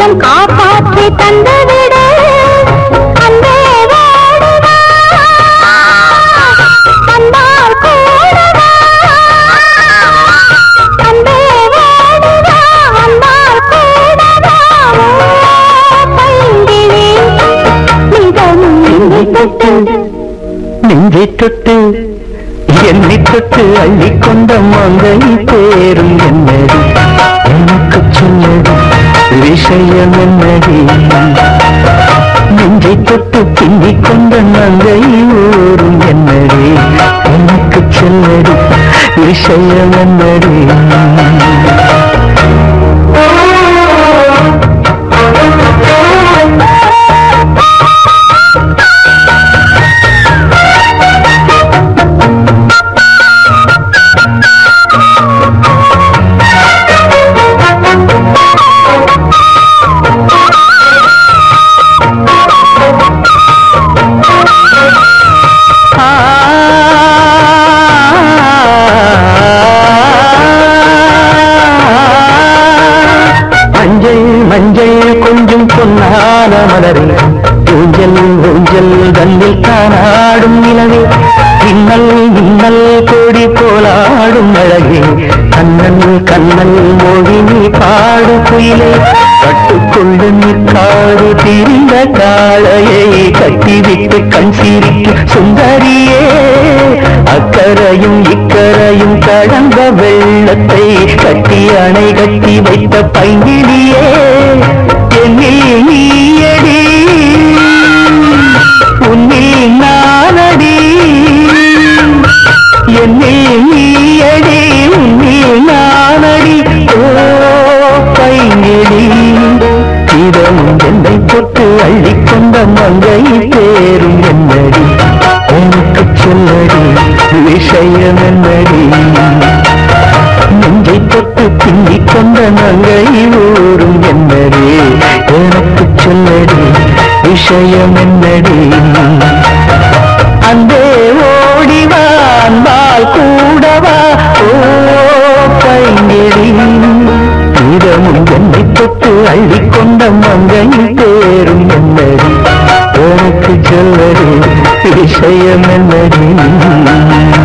கொஞ்சம் காப்பாற்றி தந்துவிடு அன்பே ஓடுவா அன்பால் கூடவா அன்பே ஓடுவா அன்பால் கூடவா பைங்கிழி மிதம் தொட்டு நெஞ்சை தொட்டு என்னை தொட்டு அள்ளி கொண்ட மங்கை தேரும் என்னடி எனக்கு சொல்லடி விஷயம் என்னடி நெஞ்சை தொட்டு பின்னி கொண்ட மங்கை ஊரும் என்னடி எனக்கு சொல்லடி விஷயம் என்னடி மஞ்சள் மஞ்சள் கொஞ்சம் பொன்னான மலரே ஊஞ்சல் ஊஞ்சல் தன்னில் காணாடும் நிலவே மின்னல் மின்னல் கோடி போலாடும் அழகே கண்ணன் கண்ணன் மொழி நீ பாடு குயிலே கட்டுக்கொண்டு நிற்காது திரிந்த காளையை கட்டிவிட்டு கண் சிரிக்கும் சுந்தரியே அக்கரையும் இக்கரையும் கடந்த வெள்ளத்தை கட்டி அணை கட்டி வைத்த பைங்கிலியே என்னில் நீயடி உன்னில் நானடி என்னில் நீயடி உன்னில் நானடி ஓ பைங்கிலி இதமும் என்னை தொட்டு அள்ளிக்கொண்ட மங்கை தேரும் என்னடி எனக்கு சொல்லடி விஷயம் என்னடி நெஞ்சை தொட்டு பின்னி கொண்ட நங்கை ஊரும் என்னடி எனக்கு சொல்லடி விஷயம் என்னடி அந்தே ஓடிவா அன்பால் கூடவா ஓ பைங்கிடி இதமும் என்னை தொட்டு அள்ளி கொண்ட மங்கை தேரும் என்னடி எனக்கு சொல்லடி விஷயம் என்னடி